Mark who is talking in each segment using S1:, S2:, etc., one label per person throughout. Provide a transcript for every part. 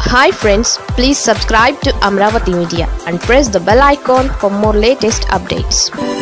S1: hi friends please subscribe to Amaravati media and press the bell icon for more latest updates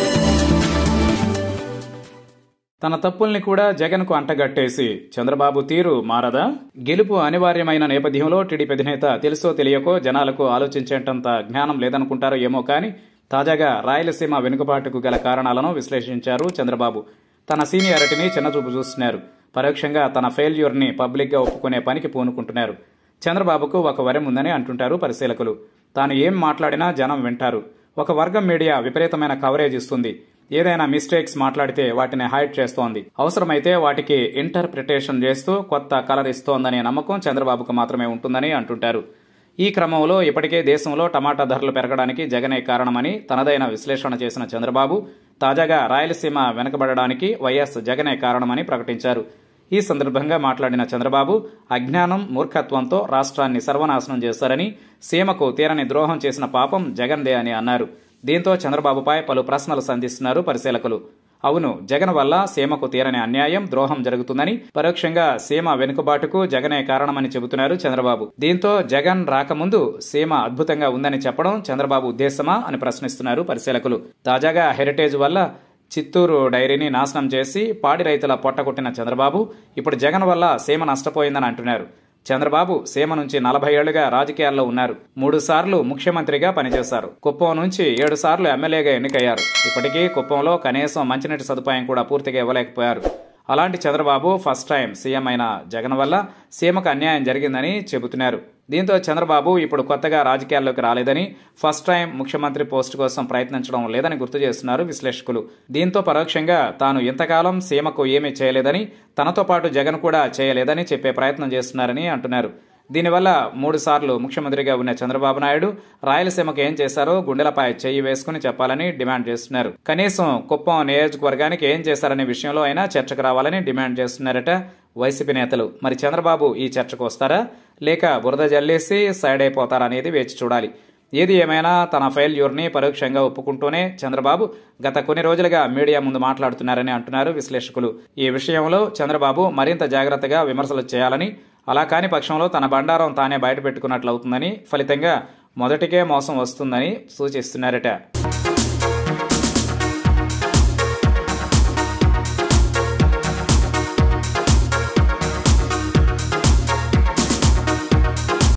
S2: తన తప్పుల్ని కూడా జగన్కు అంటగట్టేసి చంద్రబాబు తీరు మారదా గెలుపు అనివార్యమైన నేపథ్యంలో టీడీపీ అధినేత తెలుసో తెలియకో జనాలకు ఆలోచించేటంత జ్ఞానం లేదనుకుంటారో ఏమో కానీ తాజాగా రాయలసీమ వెనుకబాటుకు గల కారణాలను విశ్లేషించారు చంద్రబాబు తన సీనియారిటీని చిన్నచూపు చూస్తున్నారు పరోక్షంగా తన ఫెయిల్యూర్ని పబ్లిక్గా ఒప్పుకునే పనికి పూనుకుంటున్నారు చంద్రబాబుకు ఒక వరం ఉందని అంటుంటారు పరిశీలకులు తాను ఏం మాట్లాడినా జనం వింటారు ఒక వర్గం మీడియా విపరీతమైన కవరేజ్ ఇస్తుంది ఏదైనా మిస్టేక్స్ మాట్లాడితే వాటిని హైడ్ చేస్తోంది అవసరమైతే వాటికి ఇంటర్ప్రిటేషన్ చేస్తూ కొత్త కలర్ ఇస్తోందనే నమ్మకం చంద్రబాబుకు మాత్రమే ఉంటుందని అంటుంటారు ఈ క్రమంలో ఇప్పటికే దేశంలో టమాటా ధరలు పెరగడానికి జగనే కారణమని తనదైన విశ్లేషణ చేసిన చంద్రబాబు తాజాగా రాయలసీమ వెనకబడడానికి వైఎస్ జగనే కారణమని ప్రకటించారు ఈ సందర్భంగా మాట్లాడిన చంద్రబాబు అజ్ఞానం మూర్ఖత్వంతో రాష్ట్రాన్ని సర్వనాశనం చేశారని సీమకు తీరని ద్రోహం చేసిన పాపం జగన్దే అని అన్నారు దీంతో చంద్రబాబుపై పలు ప్రశ్నలు సంధిస్తున్నారు పరిశీలకులు అవును జగన్ వల్ల సీమకు తీరని అన్యాయం ద్రోహం జరుగుతుందని పరోక్షంగా సీమ వెనుకబాటుకు జగనే కారణమని చెబుతున్నారు చంద్రబాబు దీంతో జగన్ రాకముందు సీమ అద్భుతంగా ఉందని చెప్పడం చంద్రబాబు ఉద్దేశమా అని ప్రశ్నిస్తున్నారు పరిశీలకులు తాజాగా హెరిటేజ్ వల్ల చిత్తూరు డైరీని నాశనం చేసి పాడి రైతుల పొట్టకొట్టిన చంద్రబాబు ఇప్పుడు జగన్ వల్ల సీమ నష్టపోయిందని అంటున్నారు చంద్రబాబు సీమ నుంచి నలభై ఏళ్లుగా రాజకీయాల్లో ఉన్నారు మూడు సార్లు ముఖ్యమంత్రిగా పనిచేశారు కుప్పం నుంచి ఏడు సార్లు ఎమ్మెల్యేగా ఎన్నికయ్యారు ఇప్పటికీ కుప్పంలో కనీసం మంచినీటి సదుపాయం కూడా పూర్తిగా ఇవ్వలేకపోయారు అలాంటి చంద్రబాబు ఫస్ట్ టైం సీఎం అయిన జగన్ వల్ల సీమకు అన్యాయం జరిగిందని చెబుతున్నారు దీంతో చంద్రబాబు ఇప్పుడు కొత్తగా రాజకీయాల్లోకి రాలేదని ఫస్ట్ టైం ముఖ్యమంత్రి పోస్టు కోసం ప్రయత్నించడం లేదని గుర్తు చేస్తున్నారు విశ్లేషకులు దీంతో పరోక్షంగా తాను ఇంతకాలం సీమకు ఏమీ చేయలేదని తనతో పాటు జగన్ కూడా చేయలేదని చెప్పే ప్రయత్నం చేస్తున్నారని అంటున్నారు దీనివల్ల మూడు సార్లు ముఖ్యమంత్రిగా ఉన్న చంద్రబాబు నాయుడు రాయలసీమకు ఏం చేశారో గుండెలపై చెయ్యి వేసుకుని చెప్పాలని డిమాండ్ చేస్తున్నారు కనీసం కుప్పం నియోజకవర్గానికి ఏం చేశారనే విషయంలో అయినా చర్చకు రావాలని డిమాండ్ చేస్తున్నారట వైసీపీ నేతలు మరి చంద్రబాబు ఈ చర్చకు వస్తారా లేక బురద జల్లేసి సైడ్ అయిపోతారా అనేది వేచి చూడాలి ఏది ఏమైనా తన ఫెయిల్యూర్ని పరోక్షంగా ఒప్పుకుంటూనే చంద్రబాబు గత కొన్ని రోజులుగా మీడియా ముందు మాట్లాడుతున్నారని అంటున్నారు విశ్లేషకులు ఈ విషయంలో చంద్రబాబు మరింత జాగ్రత్తగా విమర్శలు చేయాలని అలా కాని పక్షంలో తన బండారం తానే బయటపెట్టుకున్నట్లవుతుందని ఫలితంగా మొదటికే మోసం వస్తుందని సూచిస్తున్నారట